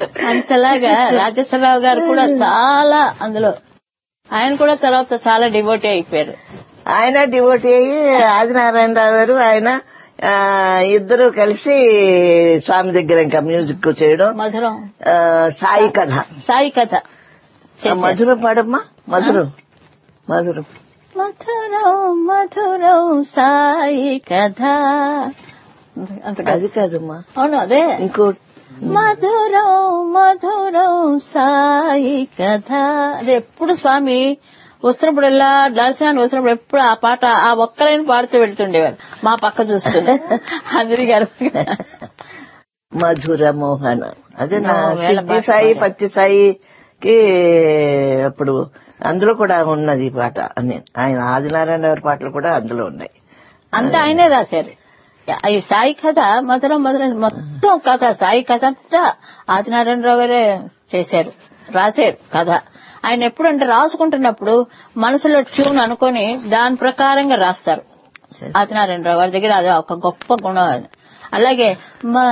అంతలాగా రాజేశ్వరరావు గారు కూడా చాలా అందులో ఆయన కూడా తర్వాత చాలా డివోటీ అయిపోయారు ఆయన డివోటీ అయ్యి ఆదినారాయణరావు గారు ఆయన ఆ, ఇద్దరు కలిసి స్వామి దగ్గర ఇంకా మ్యూజిక్ చేయడం మధురం ఆ, సాయి కథ సాయి కథ ఆ, చేశారు. మధురం పాడమ్మా మధురం మధురం మధురం మధురం సాయి కథ అంత కాదు. అది కాదమ్మా అవును అదే ఇంకో మధురం మధురం సాయి కథ అదే ఎప్పుడు స్వామి వస్తున్నప్పుడల్లా దర్శనానికి వస్తున్నప్పుడు ఎప్పుడు ఆ పాట ఆ ఒక్కరైనా పాడుతూ వెళ్తుండేవారు మా పక్క చూస్తుండే అందరి గారు మధుర మోహన అదే నా నా వేళ సిద్ధి పాట సాయి పాడారు. పత్తి సాయికి అప్పుడు అందులో కూడా ఉన్నది ఈ పాట అని ఆయన ఆదినారాయణ గారి పాటలు కూడా అందులో ఉన్నాయి అంతా ఆయనే రాశారు ఈ సాయి కథ మధురం మధురం మొత్తం కథ సాయి కథ అంతా ఆదినారాయణరావు గారే చేశారు రాశారు కథ ఆయన ఎప్పుడంటే రాసుకుంటున్నప్పుడు మనసులో ట్యూన్ అనుకొని దాని ప్రకారంగా రాస్తారు ఆదినారాయణరావు గారి దగ్గర అది ఒక గొప్ప గుణం అది అలాగే